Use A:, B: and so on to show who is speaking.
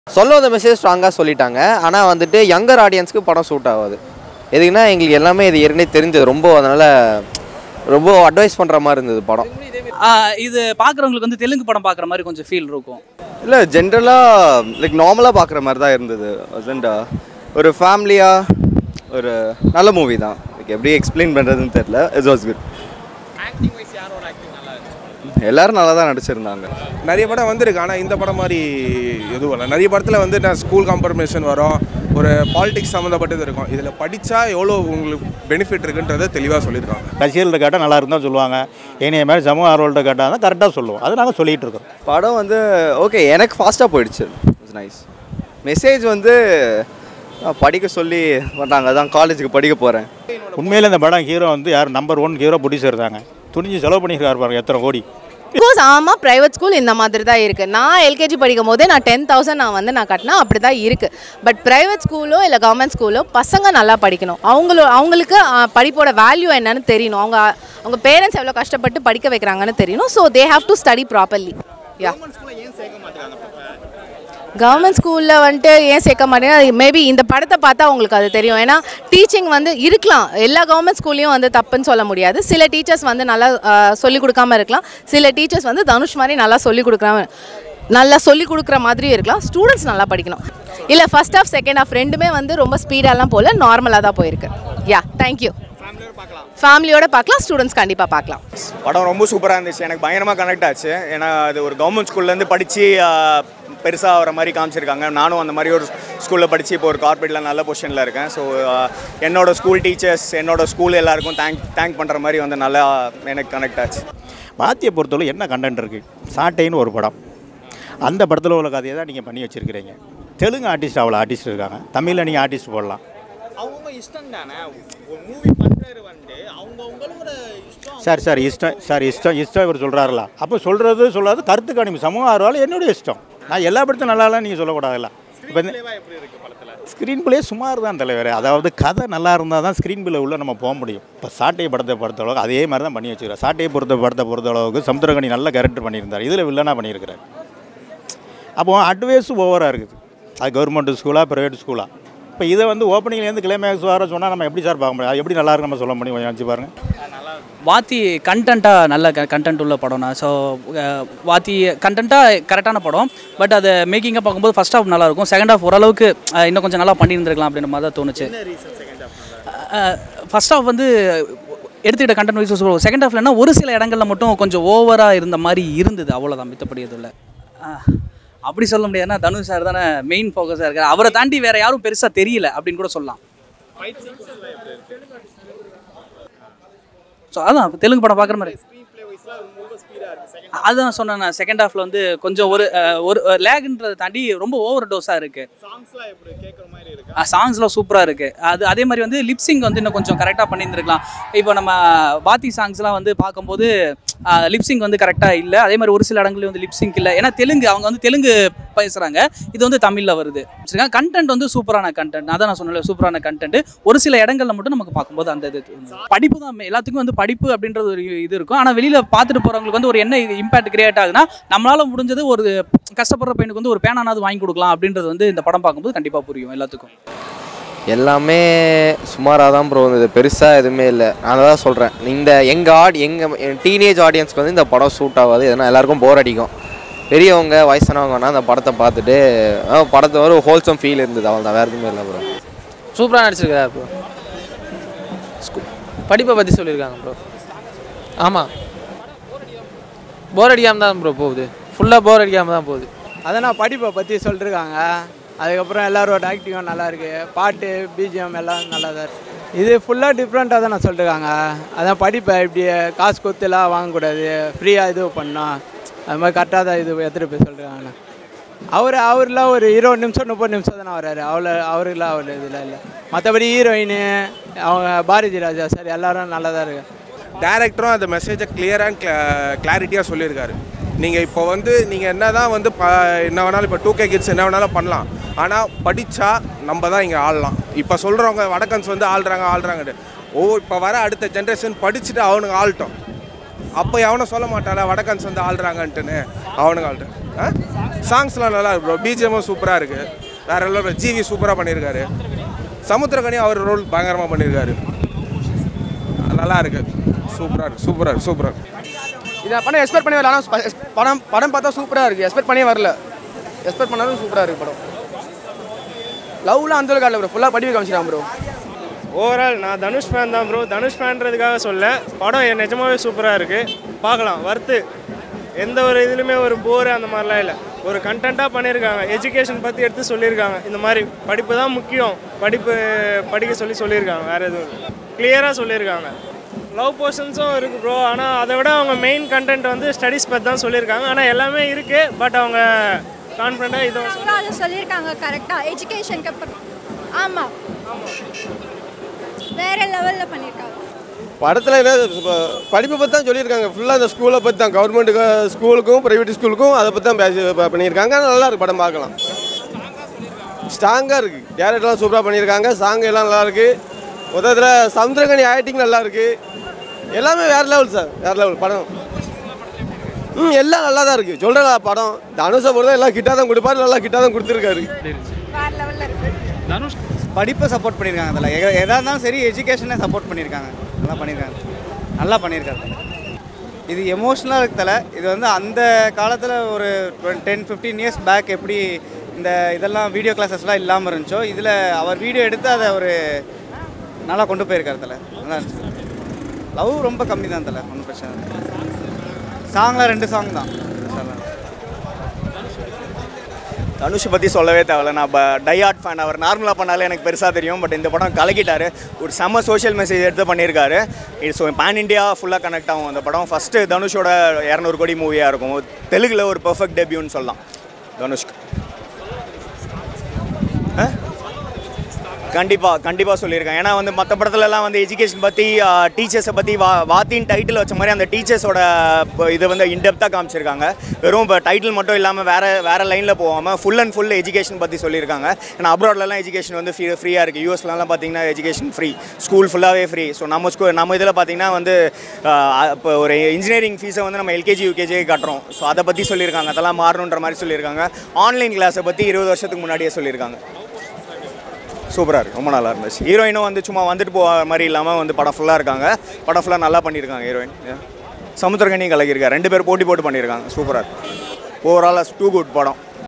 A: சொல்ல வந்த மெசேஜ் ஸ்ட்ராங்காக சொல்லிட்டாங்க ஆனால் வந்துட்டு யங்கர் ஆடியன்ஸ்க்கு படம் சூட் ஆகாது எதுக்குன்னா எங்களுக்கு எல்லாமே இது ஏற்கனவே தெரிஞ்சது ரொம்ப அதனால் ரொம்ப அட்வைஸ் பண்ணுற மாதிரி இருந்தது படம்
B: ஆ, இது பார்க்குறவங்களுக்கு வந்து தெலுங்கு படம் பார்க்குற மாதிரி கொஞ்சம் ஃபீல் இருக்கும்
C: இல்லை ஜென்ரலாக லைக் நார்மலாக பார்க்குற மாதிரி தான் இருந்தது wasn't-ஆ? ஒரு ஃபேமிலியாக ஒரு நல்ல மூவி தான் லைக் எப்படி எக்ஸ்பிளைன் பண்ணுறதுன்னு தெரில இட்ஸ் வாஸ் குட் எல்லாரும் நல்லா தான் நடிச்சிருந்தாங்க
D: நிறைய படம் வந்திருக்கு ஆனால் இந்த படம் மாதிரி எதுவும் இல்லை நிறைய படத்தில் வந்து நான் ஸ்கூல் காம்பர்மேஷன் வரும் ஒரு பாலிடிக்ஸ் சம்மந்தப்பட்டது இருக்கும் இதில் படித்தா எவ்வளோ உங்களுக்கு பெனிஃபிட் இருக்குன்றதை தெளிவாக சொல்லியிருக்காங்க
E: ரசிகர்கள்ட்ட கேட்டால் நல்லா இருந்தால் சொல்லுவாங்க ஏனைய மாதிரி சமூக ஆர்வல்கிட்ட கேட்டால் தான் கரெக்டாக சொல்லுவோம் அது நாங்கள் சொல்லிகிட்டு இருக்கோம்
C: படம் வந்து ஓகே எனக்கு ஃபாஸ்ட்டாக போயிடுச்சு இட்ஸ் நைஸ் மெசேஜ் வந்து அஹ், படிக்க சொல்லி பண்ணாங்க அதான் காலேஜுக்கு படிக்க போகிறேன்
E: உண்மையில் இந்த படம் ஹீரோ வந்து யார் நம்பர் ஒன் ஹீரோ ப்ரொடியூசர் தாங்க துணிஞ்சு செலவு பண்ணியிருக்காரு பாருங்க எத்தனை கோடி
F: கோர்ஸ் ஆமாம் ப்ரைவேட் ஸ்கூல் இந்த மாதிரி தான் இருக்குது நான் எல்கேஜி படிக்கும் போதே நான் டென் தௌசண்ட் நான் வந்து நான் கட்டினா அப்படி தான் இருக்குது பட் ப்ரைவேட் ஸ்கூலோ இல்லை கவர்மெண்ட் ஸ்கூலோ பசங்க நல்லா படிக்கணும் அவங்களோ அவங்களுக்கு ஆ, படிப்போட வேல்யூ என்னன்னு தெரியணும் அவங்க அவங்க பேரண்ட்ஸ் எவ்வளோ கஷ்டப்பட்டு படிக்க வைக்கிறாங்கன்னு தெரியணும் so they have to study properly yeah government ஸ்கூலில் வந்துட்டு ஏன் சேர்க்க மாட்டேங்க மேபி இந்த படத்தை பார்த்தா உங்களுக்கு அது தெரியும் ஏன்னா டீச்சிங் வந்து இருக்கலாம் எல்லா கவர்மெண்ட் ஸ்கூல்லையும் வந்து தப்புன்னு சொல்ல முடியாது சில டீச்சர்ஸ் வந்து நல்லா சொல்லிக் கொடுக்காம இருக்கலாம் சில டீச்சர்ஸ் வந்து தனுஷ் மாதிரி நல்லா சொல்லிக் கொடுக்குறாம நல்லா சொல்லிக் கொடுக்குற மாதிரியும் இருக்கலாம் ஸ்டூடெண்ட்ஸ் நல்லா படிக்கணும் இல்லை ஃபர்ஸ்ட் ஹாஃப் செகண்ட் ஹாஃப் ரெண்டுமே வந்து ரொம்ப ஸ்பீடாலாம் போகல நார்மலாக தான் போயிருக்கு யா தேங்க்யூ ஃபேமிலியோட பார்க்கலாம் ஸ்டூடெண்ட்ஸ் கண்டிப்பாக பார்க்கலாம்
G: படம் ரொம்ப சூப்பராக இருந்துச்சு எனக்கு பயங்கரமாக கனெக்ட் ஆச்சு ஏன்னா அது ஒரு கவர்மெண்ட் ஸ்கூல்லேருந்து படித்து பெருசாக வர மாதிரி காமிச்சிருக்காங்க நானும் அந்த மாதிரி ஒரு ஸ்கூலில் படித்து இப்போ ஒரு கார்பரேட்டில் நல்ல பொசிஷனில் இருக்கேன் ஸோ என்னோட ஸ்கூல் டீச்சர்ஸ் என்னோட ஸ்கூல் எல்லாருக்கும் தேங்க் தேங்க் பண்ணுற மாதிரி வந்து நல்லா எனக்கு கனெக்ட் ஆச்சு
E: வாத்தியை பொறுத்தவரை என்ன கண்டென்ட் இருக்குது சாட்டைன்னு ஒரு படம் அந்த படத்தில் உள்ள கதையை தான் நீங்கள் பண்ணி வச்சுருக்கிறீங்க தெலுங்கு ஆர்டிஸ்ட் அவ்வளோ ஆர்டிஸ்ட் இருக்காங்க தமிழில் நீங்கள் ஆர்டிஸ்ட் போடலாம்
G: அவங்க இஷ்டம் தானே ஒரு மூவி பண்ணுறது வந்து அவங்கவுங்களோட இஷ்டம்
E: சார் சார் இஷ்டம் சார் இஷ்டம் இஷ்டம் இவர் சொல்கிறாருல அப்போ சொல்கிறது சொல்லாது கருத்து கணிப்பு சமூக ஆர்வம் என்னுடைய இஷ்டம் நான் எல்லா படத்தையும் நல்லா இல்லை நீங்கள் சொல்லக்கூடாதுல்ல இப்போ ஸ்க்ரீன் பிளே சுமார் தான் தலைவர் அதாவது கதை நல்லா இருந்தால் தான் ஸ்க்ரீன் பிளே உள்ள நம்ம போக முடியும் இப்போ சாட்டையை படத்தை பொறுத்த அளவுக்கு அதே மாதிரி தான் பண்ணி வச்சுக்கிறேன் சாட்டையை பொறுத்த படத்தை பொறுத்த அளவுக்கு சமுத்திரகனி நல்ல கேரக்டர் பண்ணியிருந்தார் இதில் வில்லனாக பண்ணியிருக்கிறார் அப்போ அட்வைஸ் ஓவராக இருக்குது அது கவர்மெண்ட் ஸ்கூலா ப்ரைவேட் ஸ்கூலா இப்போ இதை வந்து ஓப்பனிங்லேருந்து கிளைமேக்ஸ் வர சொன்னால் நம்ம எப்படி சார் பார்க்க முடியும் அது எப்படி நல்லா இருக்கு நம்ம சொல்ல முடியும் கொஞ்சம் நினச்சி பாருங்கள்
B: வாத்தி கண்டென்ட்டாக நல்ல கண்டென்ட் உள்ள படம்னா ஸோ வாத்தி கண்டென்ட்டாக கரெக்டான படம் பட் அதை மேக்கிங்காக பார்க்கும்போது ஃபர்ஸ்ட் ஹாஃப் நல்லா இருக்கும் செகண்ட் ஹாஃப் ஓரளவுக்கு அஹ், இன்னும் கொஞ்சம் நல்லா பண்ணியிருந்திருக்கலாம் அப்படின்ற மாதிரி தான் தோணுச்சு ஃபர்ஸ்ட் ஹாஃப் வந்து எடுத்துக்கிட்ட கண்டென்ட் வைஸ் சொல்லுவோம் செகண்ட் ஹாஃப்லனா ஒரு சில இடங்கள்ல மட்டும் கொஞ்சம் ஓவராக இருந்த மாதிரி இருந்தது அவ்வளோதான் மித்தப்படி எதுவும் இல்லை அப்படி சொல்ல முடியாதுன்னா தனுஷ் சார் தானே மெயின் ஃபோக்கஸாக இருக்கார் அவரை தாண்டி வேற யாரும் பெருசாக தெரியல அப்படின்னு கூட சொல்லலாம் ஸோ அதான் தெலுங்கு படம் பார்க்குற மாதிரி அதான் சொன்னேன் நான் செகண்ட் ஹாஃப்ல வந்து கொஞ்சம் ஒரு அஹ், ஒரு லேக்ன்றதை தாண்டி ரொம்ப ஓவர் டோஸாக இருக்கு சாங்ஸ்லாம் சூப்பராக இருக்கு அது அதே மாதிரி வந்து லிப்சிங் வந்து இன்னும் கொஞ்சம் கரெக்டாக பண்ணியிருந்துருக்கலாம் இப்போ நம்ம வாத்தி சாங்ஸ்லாம் வந்து பார்க்கும்போது லிப்சிங் வந்து கரெக்டாக இல்லை அதே மாதிரி ஒரு சில இடங்கள்லையும் வந்து லிப்சிங் இல்லை ஏன்னா தெலுங்கு அவங்க வந்து தெலுங்கு பேசுகிறாங்க இது வந்து தமிழில் வருது கண்டென்ட் வந்து சூப்பரான கண்டென்ட் அதான் நான் சொன்னல சூப்பரான கண்டென்ட் ஒரு சில இடங்கள்ல மட்டும் நமக்கு பார்க்கும்போது அந்த இது படிப்பு தான் எல்லாத்துக்கும் வந்து படிப்பு அப்படின்றது ஒரு இது இருக்கும் ஆனால் வெளியில் பார்த்துட்டு போகிறவங்களுக்கு வந்து ஒரு என்ன இம்பாக்ட் கிரியேட் ஆகுதுன்னா நம்மளால முடிஞ்சது ஒரு கஷ்டப்படுற பையனுக்கு வந்து ஒரு பேனானாவது வாங்கி கொடுக்கலாம் அப்படின்றது வந்து இந்த படம் பார்க்கும்போது கண்டிப்பாக புரியும் எல்லாத்துக்கும்
A: எல்லாமே சுமாராக தான் ப்ரோ இருந்தது பெருசாக எதுவுமே இல்லை நான் தான் சொல்கிறேன் இந்த எங்கள் ஆடி எங்கள் டீனேஜ் ஆடியன்ஸ்க்கு வந்து இந்த படம் சூட் ஆகாது எதனா எல்லாருக்கும் போர் அடிக்கும் பெரியவங்க வயசானவங்க வேணால் அந்த படத்தை பார்த்துட்டு ஆ, படத்தை ஒரு ஹோல்சம் ஃபீல் இருந்தது அவள் தான் வேறு எதுவுமே இல்லை ப்ரோ
H: சூப்பராக நடிச்சிருக்காரு ப்ரோ படிப்பை பற்றி சொல்லியிருக்காங்க ப்ரோ ஆமாம் போர் அடிக்காமல் தான் ப்ரோ போகுது ஃபுல்லாக போர் அடிக்காமல் தான் போகுது
I: அதான் படிப்பை பற்றி சொல்லிருக்காங்க அதுக்கப்புறம் எல்லாரோட ஆக்டிங்கும் நல்லா இருக்கு பாட்டு பிஜிஎம் எல்லாம் நல்லா தான் இருக்கு இது ஃபுல்லாக டிஃப்ரெண்ட்டாக தான் சொல்லிருக்காங்க அதான் படிப்பை இப்படி காசு கொடுத்துலாம் வாங்கக்கூடாது ஃப்ரீயாக இது பண்ணோம் அது மாதிரி கரெக்டாக தான் இது எடுத்துகிட்டு போய் சொல்லிருக்காங்கண்ணா அவர் அவர்லாம் ஒரு இருபது நிமிஷம் முப்பது நிமிஷம் தானே வர்றாரு அவ்வளோ அவருக்குலாம் அவ்வளோ இதெல்லாம் இல்லை மற்றபடி ஹீரோயின் அவங்க பாரதி ராஜா சார் எல்லாரும் நல்லா தான் இருக்கு
D: டேரக்டரும் அந்த மெசேஜை கிளியராக கிளாரிட்டியாக சொல்லியிருக்காரு நீங்கள் இப்போ வந்து நீங்கள் என்ன தான் வந்து ப என்ன வேணாலும் இப்போ டூ கே கிட்ஸ் என்ன வேணாலும் பண்ணலாம் ஆனால் படித்தா நம்ம தான் இங்கே ஆளலாம் இப்போ சொல்கிறவங்க வடக்கன்ஸ் வந்து ஆள்றாங்க ஆள்றாங்கன்னு ஓ இப்போ வர அடுத்த ஜென்ரேஷன் படிச்சுட்டு அவனுங்க ஆள்ட்டோம் அப்போ எவனும் சொல்ல மாட்டாள வடக்கன்ஸ் வந்து ஆள்றாங்கன்ட்டுன்னு அவனுங்க ஆள்ட்டோம் சாங்ஸ்லாம் நல்லா இருக்கு ப்ரோ பிஜிஎம்மும் சூப்பராக இருக்குது வேற எல்லாம் ஜிவி சூப்பராக பண்ணியிருக்காரு சமுத்திரகனி அவர் ரோல் பயங்கரமாக பண்ணியிருக்காரு நல்லா இருக்கு சூப்பராக இருக்கு சூப்பராக இருக்கு சூப்பராக இருக்கு
J: இதை படம் எக்ஸ்பெக்ட் பண்ணி வரல ஆனால் படம் படம் பார்த்தா சூப்பராக இருக்குது எக்ஸ்பெக்ட் பண்ணியே வரல எக்ஸ்பெக்ட் பண்ணாலும் சூப்பராக இருக்குது படம் லவ்லாம் அந்த அளவுக்கு இல்லை ப்ரோ ஃபுல்லாக படிப்பு காமிச்சிடான் ப்ரோ
K: ஓவரால் நான் தனுஷ் ஃபேன் தான் ப்ரோ தனுஷ் ஃபேன்றதுக்காக சொல்ல படம் என் நிஜமாவே சூப்பராக இருக்குது பார்க்கலாம் வர்த்து எந்த ஒரு இதுலையுமே ஒரு போர் அந்த மாதிரிலாம் இல்லை ஒரு கண்டென்ட்டாக பண்ணியிருக்காங்க எஜுகேஷன் பற்றி எடுத்து சொல்லியிருக்காங்க இந்த மாதிரி படிப்பு தான் முக்கியம் படிப்பு படிக்க சொல்லி சொல்லியிருக்காங்க வேறு எதுவும் கிளியராக சொல்லியிருக்காங்க லவ் போர்ஷன்ஸும் இருக்குது ப்ரோ ஆனால் அதை விட அவங்க மெயின் கண்டென்ட் வந்து ஸ்டடீஸ் பற்றி தான் சொல்லியிருக்காங்க ஆனால் எல்லாமே இருக்குது பட் அவங்க கான்ஃபிடண்ட்டாக இதை
L: அப்புறம் அதை சொல்லியிருக்காங்க கரெக்டாக எஜுகேஷனுக்கு அப்புறம் ஆமாம் வேற லெவலில் பண்ணியிருக்காங்க
M: படத்தில் என்ன இப்ப படிப்பை பற்றி தான் சொல்லியிருக்காங்க ஃபுல்லாக இந்த ஸ்கூலை பற்றி தான் கவர்மெண்ட்டுக்கு ஸ்கூலுக்கும் ப்ரைவேட் ஸ்கூலுக்கும் அதை பற்றி தான் பேசி ப- பண்ணியிருக்காங்க நல்லா இருக்கு படம் பார்க்கலாம் ஸ்ட்ராங்காக இருக்குது டேரக்டர்லாம் சூப்பராக பண்ணியிருக்காங்க சாங் எல்லாம் நல்லா இருக்கு மொத்தத்தில் சமுத்திரகனி ஆக்டிங் நல்லா இருக்கு எல்லாமே வேறு லெவல் சார் வேறு லெவல் படம் ம் எல்லாம் நல்லா தான் இருக்குது சொல்கிறேன் படம் தனுஷை பொறுத்த எல்லாம் கிட்டாக தான் கொடுப்பாரு நல்லா கிட்டாக தான் கொடுத்துருக்காரு
L: வேற லெவலில் இருக்கு
B: தனுஷ்
N: படிப்பை சப்போர்ட் பண்ணியிருக்காங்க அதில் எ எதாக இருந்தாலும் சரி எஜுகேஷனை சப்போர்ட் பண்ணியிருக்காங்க நல்லா பண்ணியிருக்காங்க நல்லா பண்ணியிருக்காங்க இது எமோஷ்னலாக இருக்கல இது வந்து அந்த காலத்தில் ஒரு டென் ஃபிஃப்டீன் இயர்ஸ் பேக் எப்படி இந்த இதெல்லாம் வீடியோ கிளாஸஸ்லாம் இல்லாமல் இருந்துச்சோ இதில் அவர் வீடியோ எடுத்து அதை ஒரு நல்லா கொண்டு போயிருக்காரு தலை நல்லா இருந்துச்சு லவ் ரொம்ப கம்மி தான் தலை ஒன்றும் பிரச்சனை இல்லை சாங்லாம் ரெண்டு சாங் தான்
G: தனுஷ் பற்றி சொல்லவே தேவையில்ல நான் டையாட் ஃபேன் அவர் நார்மலாக பண்ணாலே எனக்கு பெருசாக தெரியும் பட் இந்த படம் கலக்கிட்டாரு ஒரு செம்ம சோஷியல் மெசேஜ் எடுத்து பண்ணியிருக்காரு இது ஸோ பேன் இண்டியா ஃபுல்லாக கனெக்ட் ஆகும் அந்த படம் ஃபஸ்ட்டு தனுஷோட இரநூறு கோடி மூவியாக இருக்கும் தெலுங்கில் ஒரு பெர்ஃபெக்ட் டெபியூன்னு சொல்லலாம் தனுஷ்க்கு கண்டிப்பாக கண்டிப்பாக சொல்லியிருக்கேன் ஏன்னா வந்து மற்ற படத்துலலாம் வந்து எஜுகேஷன் பற்றி டீச்சர்ஸை பற்றி வா வாத்தின் டைட்டில் வச்ச மாதிரி அந்த டீச்சர்ஸோட இதை வந்து இன்டெப்த்தாக காமிச்சிருக்காங்க வெறும் இப்போ டைட்டில் மட்டும் இல்லாமல் வேறு வேறு லைனில் போகாமல் ஃபுல் அண்ட் ஃபுல் எஜுகேஷன் பற்றி சொல்லியிருக்காங்க ஏன்னா அப்ராட்லலாம் எஜுகேஷன் வந்து ஃப்ரீ ஃப்ரீயாக இருக்குது யூஎஸ்லலாம் பார்த்தீங்கன்னா எஜுகேஷன் ஃப்ரீ ஸ்கூல் ஃபுல்லாகவே ஃப்ரீ ஸோ நம்ம ஸ்கூல் நம்ம இதில் பார்த்தீங்கன்னா வந்து இப்போ ஒரு இன்ஜினியரிங் ஃபீஸை வந்து நம்ம எல்கேஜி யூகேஜி கட்டுறோம் ஸோ அதை பற்றி சொல்லியிருக்காங்க அதெல்லாம் மாறணுன்ற மாதிரி சொல்லியிருக்காங்க ஆன்லைன் கிளாஸை பற்றி இருபது வருஷத்துக்கு முன்னாடியே சொல்லியிருக்காங்க சூப்பராக இருக்குது ரொம்ப நல்லா இருந்துச்சு ஹீரோயினும் வந்து சும்மா வந்துட்டு போக மாதிரி இல்லாமல் வந்து படம் ஃபுல்லாக இருக்காங்க படம் ஃபுல்லாக நல்லா பண்ணியிருக்காங்க ஹீரோயின் சமுத்திரகனி கலக்கியிருக்காங்க ரெண்டு பேர் போட்டி போட்டு பண்ணியிருக்காங்க சூப்பராக இருக்கு ஓவரால் டூ குட் படம்